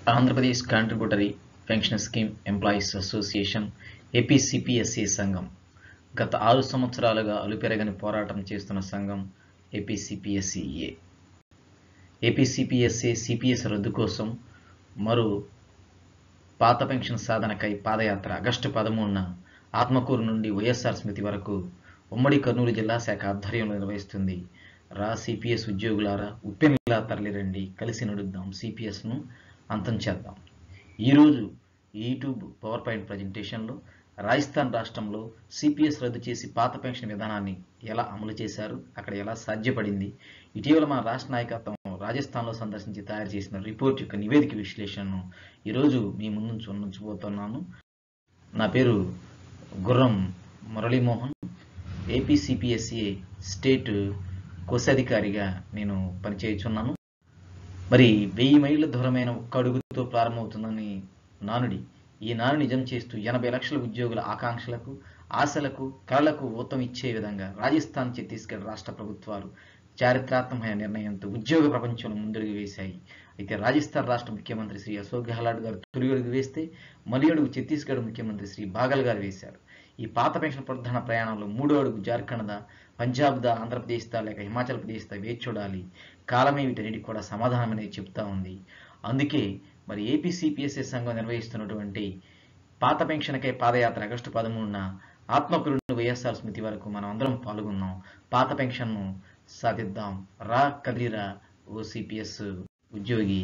Andhra Pradesh contributory pension scheme employees association APCPSA సంఘం గత ఆరు సంవత్సరాలుగా అలుపెరగని పోరాటం చేస్తున్న సంఘం ఏపీసీపీఎస్ఈఏ ఏపీసీపీఎస్ఏ సిపిఎస్ రద్దు కోసం మరో పాత పెన్షన్ సాధనకై పాదయాత్ర ఆగస్టు పదమూడున ఆత్మకూరు నుండి వైఎస్ఆర్ స్మృతి వరకు ఉమ్మడి కర్నూలు జిల్లా శాఖ ఆధ్వర్యంలో నిర్వహిస్తుంది రా సిపిఎస్ ఉద్యోగులారా ఉప్పెనలా తరలిరండి కలిసి నడుద్దాం సిపిఎస్ను అంతం చేద్దాం ఈరోజు యూట్యూబ్ పవర్ పాయింట్ ప్రజెంటేషన్లో రాజస్థాన్ రాష్ట్రంలో సిపిఎస్ రద్దు చేసి పాత పెన్షన్ విధానాన్ని ఎలా అమలు చేశారు అక్కడ ఎలా సాధ్యపడింది ఇటీవల మన రాష్ట్ర నాయకత్వం రాజస్థాన్లో సందర్శించి తయారు చేసిన రిపోర్ట్ యొక్క నివేదిక విశ్లేషణను ఈరోజు మీ ముందు ఉంచబోతున్నాను నా పేరు గుర్రం మురళీమోహన్ ఏపీసీపీఎస్ఏ స్టేట్ కోశాధికారిగా నేను పనిచేయుచున్నాను మరి వెయ్యి మైళ్ళ దూరమైన ఒక్క అడుగుతో ప్రారంభమవుతుందని నానుడి ఈ నాను నిజం చేస్తూ ఎనభై లక్షల ఉద్యోగుల ఆకాంక్షలకు ఆశలకు కళలకు ఊతం ఇచ్చే విధంగా రాజస్థాన్ ఛత్తీస్గఢ్ రాష్ట్ర ప్రభుత్వాలు చారిత్రాత్మకమైన నిర్ణయంతో ఉద్యోగ ప్రపంచంలో ముందడుగు వేశాయి అయితే రాజస్థాన్ రాష్ట్ర ముఖ్యమంత్రి శ్రీ అశోక్ గెహ్లాట్ గారు తొలి అడుగు వేస్తే మలి అడుగు ఛత్తీస్గఢ్ ముఖ్యమంత్రి శ్రీ బాగల్ గారు వేశారు ఈ పాత పెన్షన్ ప్రధాన ప్రయాణంలో మూడో అడుగు జార్ఖండ్దా పంజాబ్దా ఆంధ్రప్రదేశ్దా లేక హిమాచల్ ప్రదేశ్దా వేచి చూడాలి కాలమే వీటన్నిటికి కూడా సమాధానం అనేది చెప్తా ఉంది అందుకే మరి ఏపీసీపీఎస్ఏ సంఘం నిర్వహిస్తున్నటువంటి పాత పెన్షన్కై పాదయాత్ర ఆగస్టు పదమూడున ఆత్మకురుని వైఎస్ఆర్ స్మృతి వరకు మనం అందరం పాల్గొన్నాం పాత పెన్షన్ను సాధిద్దాం రా కదిరా ఓసీపీఎస్ ఉద్యోగి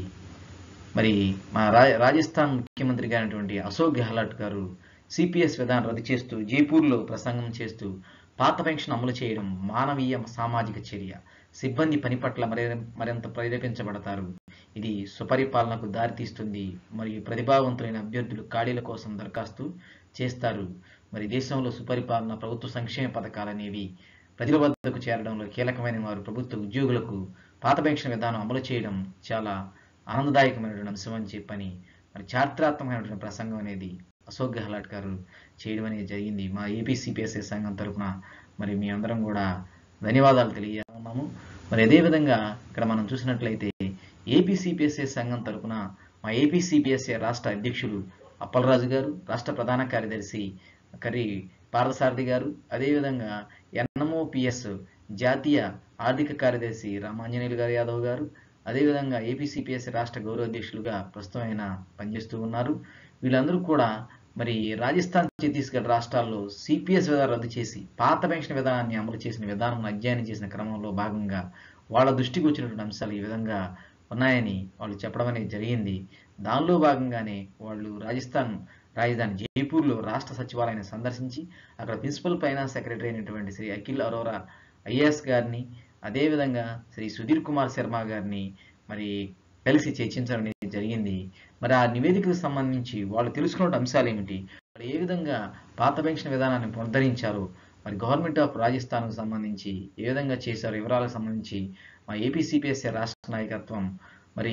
మరి మా రా రాజస్థాన్ ముఖ్యమంత్రి గారైనటువంటి అశోక్ గెహ్లాట్ గారు సిపిఎస్ విధానం రద్దు చేస్తూ జైపూర్లో ప్రసంగం చేస్తూ పాత పెన్షన్ అమలు చేయడం మానవీయ సామాజిక చర్య సిబ్బంది పని పట్ల మరి మరింత ప్రేరేపించబడతారు ఇది సుపరిపాలనకు దారితీస్తుంది మరియు ప్రతిభావంతులైన అభ్యర్థులు ఖాళీల కోసం దరఖాస్తు చేస్తారు మరి దేశంలో సుపరిపాలన ప్రభుత్వ సంక్షేమ పథకాలు అనేవి ప్రజల వద్దకు చేరడంలో కీలకమైన వారు ప్రభుత్వ ఉద్యోగులకు పాత పెన్షన్ విధానం అమలు చేయడం చాలా ఆనందదాయకమైనటువంటి అంశం అని చెప్పని మరి చారిత్రాత్మకమైనటువంటి ప్రసంగం అనేది అశోక్ గెహ్లాట్ గారు చేయడం అనేది జరిగింది మా ఏపీసీపీఎస్ఏ సంఘం తరఫున మరి మీ అందరం కూడా ధన్యవాదాలు తెలియజేస్తున్నాము మరి అదేవిధంగా ఇక్కడ మనం చూసినట్లయితే ఏపీసీపీఎస్ఏ సంఘం తరఫున మా ఏపీసీపీఎస్ఏ రాష్ట్ర అధ్యక్షులు అప్పలరాజు గారు రాష్ట్ర ప్రధాన కార్యదర్శి కరి పార్థసారథి గారు అదేవిధంగా ఎన్ఎంఓపిఎస్ జాతీయ ఆర్థిక కార్యదర్శి రామాంజనేయులు గారు యాదవ్ గారు అదేవిధంగా ఏపీసీపీఎస్ రాష్ట్ర గౌరవ అధ్యక్షులుగా ప్రస్తుతం ఆయన పనిచేస్తూ ఉన్నారు వీళ్ళందరూ కూడా మరి రాజస్థాన్ ఛత్తీస్గఢ్ రాష్ట్రాల్లో సిపిఎస్ విధానం రద్దు చేసి పాత పెన్షన్ విధానాన్ని అమలు చేసిన విధానం అధ్యయనం చేసిన క్రమంలో భాగంగా వాళ్ళ దృష్టికి వచ్చినటువంటి అంశాలు ఈ విధంగా ఉన్నాయని వాళ్ళు చెప్పడం అనేది జరిగింది దానిలో భాగంగానే వాళ్ళు రాజస్థాన్ రాజధాని జైపూర్లో రాష్ట్ర సచివాలయాన్ని సందర్శించి అక్కడ ప్రిన్సిపల్ ఫైనాన్స్ సెక్రటరీ అయినటువంటి శ్రీ అఖిల్ అరోరా ఐఏఎస్ గారిని అదేవిధంగా శ్రీ సుధీర్ కుమార్ శర్మ గారిని మరి కలిసి చర్చించడం అనేది జరిగింది మరి ఆ నివేదికకు సంబంధించి వాళ్ళు తెలుసుకున్న అంశాలు ఏమిటి వాళ్ళు ఏ విధంగా పాత పెన్షన్ విధానాన్ని పునరుద్ధరించారు మరి గవర్నమెంట్ ఆఫ్ రాజస్థాన్కు సంబంధించి ఏ విధంగా చేశారు వివరాలకు సంబంధించి మా ఏపీసీపీఎస్ఏ రాష్ట్ర నాయకత్వం మరి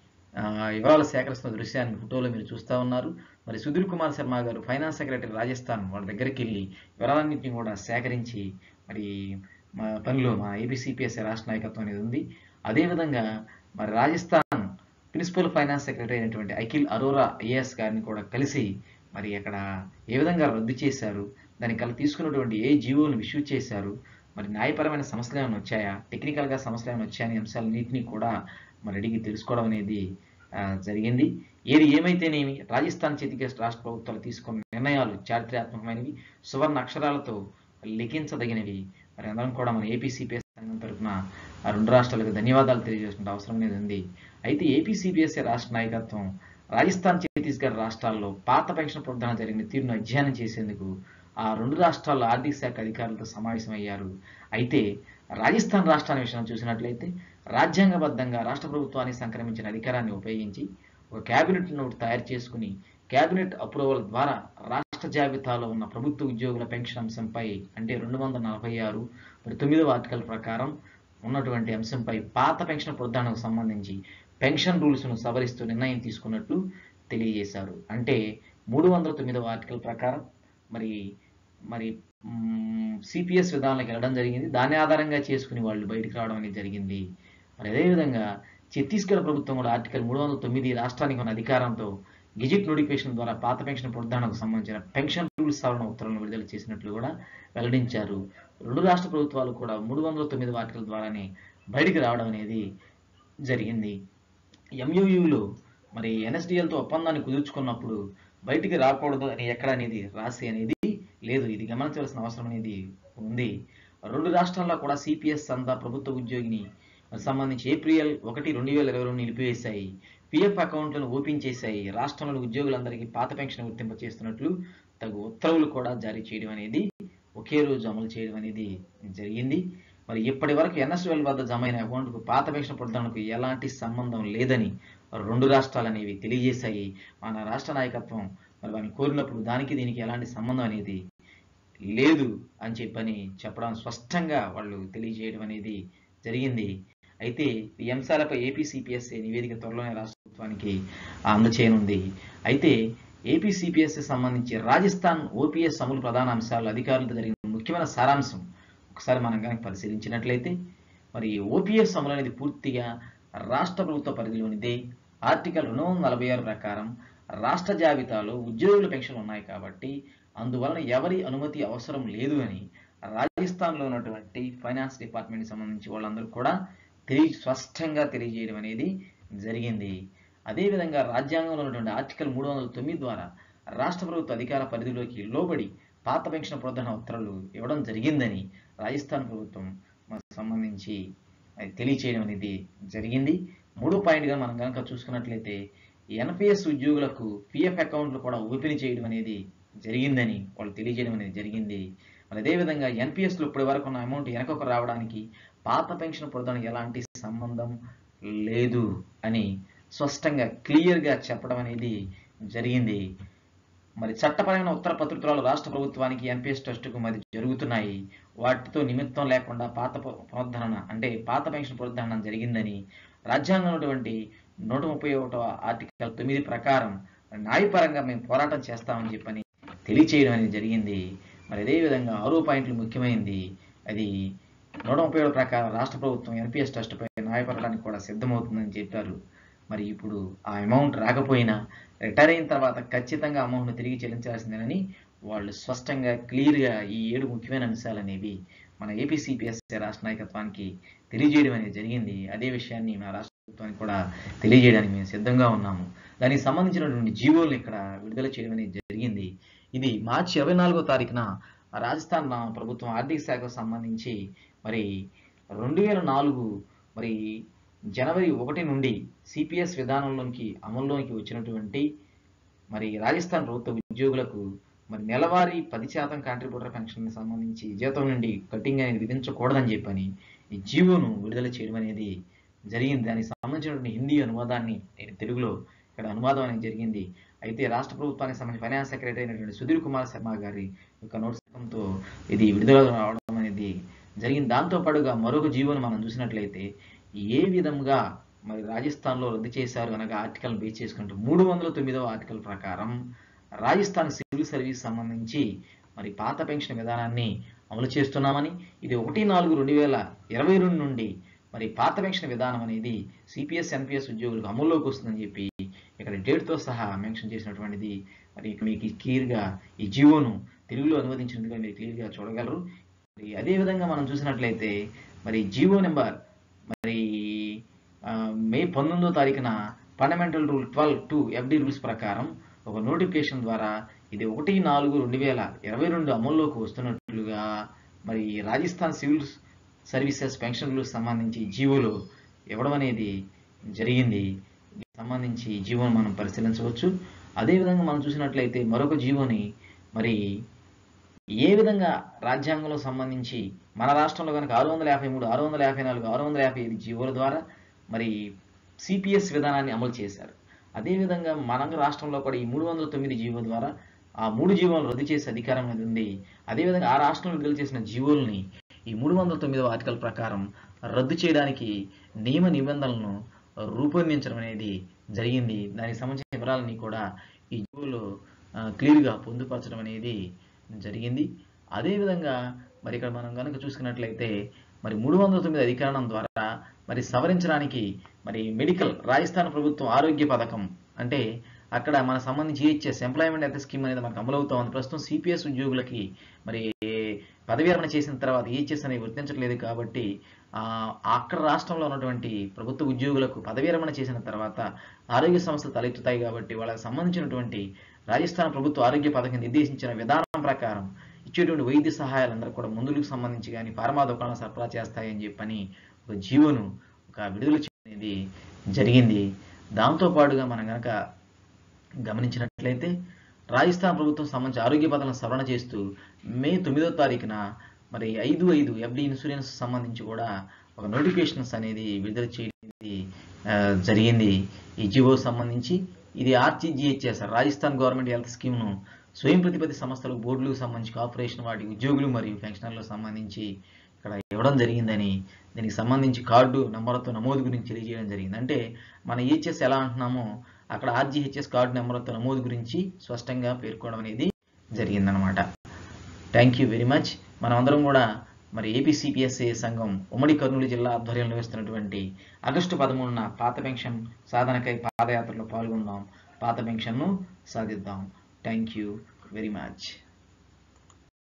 వివరాలు సేకరిస్తున్న దృశ్యాన్ని ఫోటోలో మీరు చూస్తూ ఉన్నారు మరి సుధీర్ కుమార్ శర్మ గారు ఫైనాన్స్ సెక్రటరీ రాజస్థాన్ వాళ్ళ దగ్గరికి వెళ్ళి వివరాలన్నింటినీ కూడా సేకరించి మరి మా పనిలో మా ఏపీసీపీఎస్ఏ రాష్ట్ర నాయకత్వం అనేది ఉంది అదేవిధంగా మరి రాజస్థాన్ ప్రిన్సిపల్ ఫైనాన్స్ సెక్రటరీ అయినటువంటి అఖిల్ అరోరా ఐఏఎస్ గారిని కూడా కలిసి మరి అక్కడ ఏ విధంగా రద్దు చేశారు దానికి కలిసి తీసుకున్నటువంటి ఏ జీవోలను ఇష్యూ చేశారు మరి న్యాయపరమైన సమస్యలు ఏమైనా వచ్చాయా టెక్నికల్గా సమస్యలు ఏమైనా వచ్చాయని అంశాలన్నింటినీ కూడా మరి అడిగి తెలుసుకోవడం అనేది జరిగింది ఏది ఏమైతేనేమి రాజస్థాన్ ఛత్తీస్గఢ్ రాష్ట్ర ప్రభుత్వాలు తీసుకున్న నిర్ణయాలు చారిత్రాత్మకమైనవి సువర్ణ అక్షరాలతో లిఖించదగినవి మరి అందరం కూడా మన ఏపీసీపీఎస్ సంఘం తరఫున ఆ రెండు రాష్ట్రాలకు ధన్యవాదాలు తెలియజేసుకుంటే అవసరం అనేది ఉంది అయితే ఏపీసీపీఎస్ఏ రాష్ట్ర నాయకత్వం రాజస్థాన్ ఛత్తీస్గఢ్ రాష్ట్రాల్లో పాత పెన్షన్ పునరుద్ధరణ జరిగిన తీరును అధ్యయనం చేసేందుకు ఆ రెండు రాష్ట్రాల్లో ఆర్థిక శాఖ అధికారులతో సమావేశమయ్యారు అయితే రాజస్థాన్ రాష్ట్రాన్ని విషయం చూసినట్లయితే రాజ్యాంగబద్ధంగా రాష్ట్ర ప్రభుత్వానికి సంక్రమించిన అధికారాన్ని ఉపయోగించి ఒక క్యాబినెట్ నోట్ తయారు చేసుకుని క్యాబినెట్ అప్రూవల్ ద్వారా రాష్ట్ర జాబితాలో ఉన్న ప్రభుత్వ ఉద్యోగుల పెన్షన్ అంశంపై అంటే రెండు వందల నలభై ఆరు మరి తొమ్మిదవ ఆర్టికల్ ప్రకారం ఉన్నటువంటి అంశంపై పాత పెన్షన్ పునరుద్ధరణకు సంబంధించి పెన్షన్ రూల్స్ను సవరిస్తూ నిర్ణయం తీసుకున్నట్లు తెలియజేశారు అంటే మూడు వందల తొమ్మిదవ ఆర్టికల్ ప్రకారం మరి మరి సిపిఎస్ విధానాలకు వెళ్ళడం జరిగింది దాని ఆధారంగా చేసుకుని వాళ్ళు బయటకు రావడం అనేది జరిగింది మరి అదేవిధంగా ఛత్తీస్గఢ్ ప్రభుత్వం కూడా ఆర్టికల్ మూడు వందల తొమ్మిది రాష్ట్రానికి ఉన్న అధికారంతో గెజిట్ నోటిఫికేషన్ ద్వారా పాత పెన్షన్ పునరుద్ధరణకు సంబంధించిన పెన్షన్ రూల్స్ సవరణ ఉత్తర్వులను విడుదల చేసినట్లు కూడా వెల్లడించారు రెండు రాష్ట్ర ప్రభుత్వాలు కూడా మూడు వందల తొమ్మిది ఆర్టికల్ ద్వారానే బయటికి రావడం అనేది జరిగింది ఎంయూయూలో మరి ఎన్ఎస్డిఎల్తో ఒప్పందాన్ని కుదుర్చుకున్నప్పుడు బయటికి రాకూడదు అని ఎక్కడ అనేది రాసి అనేది లేదు ఇది గమనించవలసిన అవసరం అనేది ఉంది రెండు రాష్ట్రాల్లో కూడా సిపిఎస్ అంతా ప్రభుత్వ ఉద్యోగిని సంబంధించి ఏప్రిల్ ఒకటి రెండు వేల ఇరవై రెండు నిలిపివేశాయి పిఎఫ్ అకౌంట్లను ఓపెన్ చేశాయి రాష్ట్రంలోని ఉద్యోగులందరికీ పాత పెన్షన్ వర్తింప చేస్తున్నట్లు తగు ఉత్తర్వులు కూడా జారీ చేయడం అనేది ఒకే రోజు అమలు చేయడం అనేది జరిగింది మరి ఇప్పటి వరకు ఎన్ఎస్ఎల్ వద్ద జమ అయిన అకౌంట్కు పాత పెన్షన్ పునరుద్ధరణకు ఎలాంటి సంబంధం లేదని రెండు రాష్ట్రాలు అనేవి తెలియజేశాయి మన రాష్ట్ర నాయకత్వం మరి వారిని కోరినప్పుడు దానికి దీనికి ఎలాంటి సంబంధం అనేది లేదు అని చెప్పని చెప్పడం స్పష్టంగా వాళ్ళు తెలియజేయడం అనేది జరిగింది అయితే ఈ అంశాలపై ఏపీసీపీఎస్ఏ నివేదిక త్వరలోనే రాష్ట్ర ప్రభుత్వానికి అందచేయనుంది అయితే ఏపీసీపీఎస్ఏ సంబంధించి రాజస్థాన్ ఓపీఎస్ అమలు ప్రధాన అంశాలు అధికారులతో జరిగిన ముఖ్యమైన సారాంశం ఒకసారి మనం కనుక పరిశీలించినట్లయితే మరి ఓపీఎస్ అమలు అనేది పూర్తిగా రాష్ట్ర ప్రభుత్వ పరిధిలోనిదే ఆర్టికల్ రెండు వందల నలభై ఆరు ప్రకారం రాష్ట్ర జాబితాలో ఉద్యోగుల పెన్షన్లు ఉన్నాయి కాబట్టి అందువలన ఎవరి అనుమతి అవసరం లేదు అని రాజస్థాన్లో ఉన్నటువంటి ఫైనాన్స్ డిపార్ట్మెంట్కి సంబంధించి వాళ్ళందరూ కూడా తెలియ స్పష్టంగా తెలియజేయడం అనేది జరిగింది అదేవిధంగా రాజ్యాంగంలో ఉన్నటువంటి ఆర్టికల్ మూడు వందల తొమ్మిది ద్వారా రాష్ట్ర ప్రభుత్వ అధికార పరిధిలోకి లోబడి పాత పెన్షన్ పునరుద్ధరణ ఉత్తర్వులు ఇవ్వడం జరిగిందని రాజస్థాన్ ప్రభుత్వం మనకు సంబంధించి అది తెలియచేయడం అనేది జరిగింది మూడో పాయింట్గా మనం కనుక చూసుకున్నట్లయితే ఎన్పిఎస్ ఉద్యోగులకు పిఎఫ్ అకౌంట్లు కూడా ఓపెన్ చేయడం అనేది జరిగిందని వాళ్ళు తెలియజేయడం అనేది జరిగింది మరి అదేవిధంగా ఎన్పిఎస్లో ఇప్పటి వరకు ఉన్న అమౌంట్ వెనకకు రావడానికి పాత పెన్షన్ పునరుద్ధరణకు ఎలాంటి సంబంధం లేదు అని స్పష్టంగా క్లియర్గా చెప్పడం అనేది జరిగింది మరి చట్టపరమైన ఉత్తర పత్రికలు రాష్ట్ర ప్రభుత్వానికి ఎన్పిఎస్ ట్రస్టుకు మధ్య జరుగుతున్నాయి వాటితో నిమిత్తం లేకుండా పాత పు- పునరుద్ధరణ అంటే పాత పెన్షన్ పునరుద్ధరణ జరిగిందని రాజ్యాంగం ఉన్నటువంటి నూట ముప్పై ఒకటో ఆర్టికల్ తొమ్మిది ప్రకారం న్యాయపరంగా మేము పోరాటం చేస్తామని చెప్పని తెలియచేయడం అనేది జరిగింది మరి అదేవిధంగా ఆరో పాయింట్లు ముఖ్యమైనది అది నూట ముప్పై ఏడు ప్రకారం రాష్ట్ర ప్రభుత్వం ఎన్పిఎస్ ట్రస్ట్పై న్యాయపడడానికి కూడా సిద్ధమవుతుందని చెప్పారు మరి ఇప్పుడు ఆ అమౌంట్ రాకపోయినా రిటైర్ అయిన తర్వాత ఖచ్చితంగా అమౌంట్ను తిరిగి చెల్లించాల్సిందేనని వాళ్ళు స్పష్టంగా క్లియర్గా ఈ ఏడు ముఖ్యమైన అంశాలు అనేవి మన ఏపీసీపీఎస్ఏ రాష్ట్ర నాయకత్వానికి తెలియజేయడం అనేది జరిగింది అదే విషయాన్ని మన రాష్ట్ర ప్రభుత్వానికి కూడా తెలియజేయడానికి మేము సిద్ధంగా ఉన్నాము దానికి సంబంధించినటువంటి జీవోలు ఇక్కడ విడుదల చేయడం అనేది జరిగింది ఇది మార్చి ఇరవై నాలుగో తారీఖున రాజస్థాన్ ప్రభుత్వం ఆర్థిక శాఖకు సంబంధించి మరి రెండు వేల నాలుగు మరి జనవరి ఒకటి నుండి సిపిఎస్ విధానంలోనికి అమల్లోకి వచ్చినటువంటి మరి రాజస్థాన్ ప్రభుత్వ ఉద్యోగులకు మరి నెలవారీ పది శాతం కాంట్రిబ్యూటర్ పెన్షన్ సంబంధించి జీతం నుండి కటింగ్ అనేది విధించకూడదని చెప్పని ఈ జీవోను విడుదల చేయడం అనేది జరిగింది దానికి సంబంధించినటువంటి హిందీ అనువాదాన్ని నేను తెలుగులో ఇక్కడ అనువాదం అనేది జరిగింది అయితే రాష్ట్ర ప్రభుత్వానికి సంబంధించి ఫైనాన్స్ సెక్రటరీ అయినటువంటి సుధీర్ కుమార్ శర్మ గారి యొక్క నోటిఫికేషన్తో ఇది విడుదల రావడం అనేది జరిగింది దాంతో పాటుగా మరొక జీవోను మనం చూసినట్లయితే ఏ విధంగా మరి రాజస్థాన్లో రద్దు చేశారు అనగా ఆర్టికల్ బేస్ చేసుకుంటూ మూడు వందల తొమ్మిదవ ఆర్టికల్ ప్రకారం రాజస్థాన్ సివిల్ సర్వీస్ సంబంధించి మరి పాత పెన్షన్ విధానాన్ని అమలు చేస్తున్నామని ఇది ఒకటి నాలుగు రెండు వేల ఇరవై రెండు నుండి మరి పాత పెన్షన్ విధానం అనేది సిపిఎస్ ఎన్పిఎస్ ఉద్యోగులకు అమల్లోకి వస్తుందని చెప్పి ఇక్కడ డేట్తో సహా మెన్షన్ చేసినటువంటిది మరి ఇక మీకు క్లియర్గా ఈ జీవోను తెలుగులో అనువదించినందుగా మీరు క్లియర్గా చూడగలరు మరి అదేవిధంగా మనం చూసినట్లయితే మరి జీవో నెంబర్ మరి ఆ, మే పంతొమ్మిదో తారీఖున fundamental rule twelve two FD rules ప్రకారం ఒక నోటిఫికేషన్ ద్వారా ఇది ఒకటి నాలుగు రెండు వేల ఇరవై రెండు అమల్లోకి వస్తున్నట్లుగా మరి రాజస్థాన్ సివిల్ సర్వీసెస్ పెన్షన్లకు సంబంధించి జీవోలో ఇవ్వడం అనేది జరిగింది దీనికి సంబంధించి జీవోను మనం పరిశీలించవచ్చు అదేవిధంగా మనం చూసినట్లయితే మరొక జీవోని మరి ఏ విధంగా రాజ్యాంగంలో సంబంధించి మన రాష్ట్రంలో కనుక ఆరు వందల యాభై మూడు ఆరు వందల యాభై నాలుగు ఆరు వందల యాభై ఐదు జీవోల ద్వారా మరి సిపిఎస్ విధానాన్ని అమలు చేశారు అదేవిధంగా మన రాష్ట్రంలో కూడా ఈ మూడు వందల తొమ్మిది జీవో ద్వారా ఆ మూడు జీవోలను రద్దు చేసే అధికారం అనేది ఉంది అదేవిధంగా ఆ రాష్ట్రంలో విడుదల చేసిన జీవోల్ని ఈ మూడు వందల తొమ్మిదవ ఆర్టికల్ ప్రకారం రద్దు చేయడానికి నియమ నిబంధనలను రూపొందించడం అనేది జరిగింది దానికి సంబంధించిన వివరాలని కూడా ఈ జీవోలో క్లియర్గా పొందుపరచడం అనేది జరిగింది అదేవిధంగా మరి ఇక్కడ మనం కనుక చూసుకున్నట్లయితే మరి మూడు వందల తొమ్మిది అధికరణం ద్వారా మరి సవరించడానికి మరి మెడికల్ రాజస్థాన్ ప్రభుత్వం ఆరోగ్య పథకం అంటే అక్కడ మన సంబంధించి ఈహెచ్ఎస్ ఎంప్లాయ్మెంట్ అయితే స్కీమ్ అనేది మనకు అమలవుతా ఉంది ప్రస్తుతం సిపిఎస్ ఉద్యోగులకి మరి పదవి విరమణ చేసిన తర్వాత ఈహెచ్ఎస్ అనేది వర్తించట్లేదు కాబట్టి ఆ, అక్కడ రాష్ట్రంలో ఉన్నటువంటి ప్రభుత్వ ఉద్యోగులకు పదవి విరమణ చేసిన తర్వాత ఆరోగ్య సంస్థలు తలెత్తుతాయి కాబట్టి వాళ్ళకి సంబంధించినటువంటి రాజస్థాన్ ప్రభుత్వ ఆరోగ్య పథకం నిర్దేశించిన విధానం ప్రకారం ఇచ్చేటువంటి వైద్య సహాయాలందరూ కూడా మందులకు సంబంధించి కానీ ఫార్మా దుకాణాలు సరఫరా చేస్తాయని చెప్పని ఒక జీవోను ఒక విడుదల చేయడం అనేది జరిగింది దాంతో పాటుగా మనం గనక గమనించినట్లయితే రాజస్థాన్ ప్రభుత్వం సంబంధించి ఆరోగ్య పథకాలను సవరణ చేస్తూ మే తొమ్మిదో తారీఖున మరి ఐదు ఐదు ఎఫ్డి ఇన్సూరెన్స్ సంబంధించి కూడా ఒక నోటిఫికేషన్స్ అనేది విడుదల చేయడం అనేది, ఆ, జరిగింది ఈ జివో సంబంధించి ఇది ఆర్టీజీహెచ్ఎస్ రాజస్థాన్ గవర్నమెంట్ హెల్త్ స్కీమ్ను స్వయం ప్రతిపత్తి సంస్థలకు బోర్డులకు సంబంధించి కార్పొరేషన్ వాటి ఉద్యోగులు మరియు పెన్షనర్లకు సంబంధించి ఇక్కడ ఇవ్వడం జరిగిందని దీనికి సంబంధించి కార్డు నంబర్తో నమోదు గురించి తెలియజేయడం జరిగింది అంటే మన ఈహెచ్ఎస్ ఎలా అంటున్నామో అక్కడ ఆర్జీహెచ్ఎస్ కార్డు నెంబర్తో నమోదు గురించి స్పష్టంగా పేర్కోవడం అనేది జరిగిందనమాట థ్యాంక్ యూ వెరీ మచ్ మనం అందరం కూడా మరి ఏపీసీపీఎస్ఏ సంఘం ఉమ్మడి కర్నూలు జిల్లా ఆధ్వర్యంలో వేస్తున్నటువంటి ఆగస్టు పదమూడున పాత పెన్షన్ సాధనకై పాదయాత్రలో పాల్గొందాం పాత పెన్షన్ను సాధిద్దాం థ్యాంక్ యూ వెరీ మచ్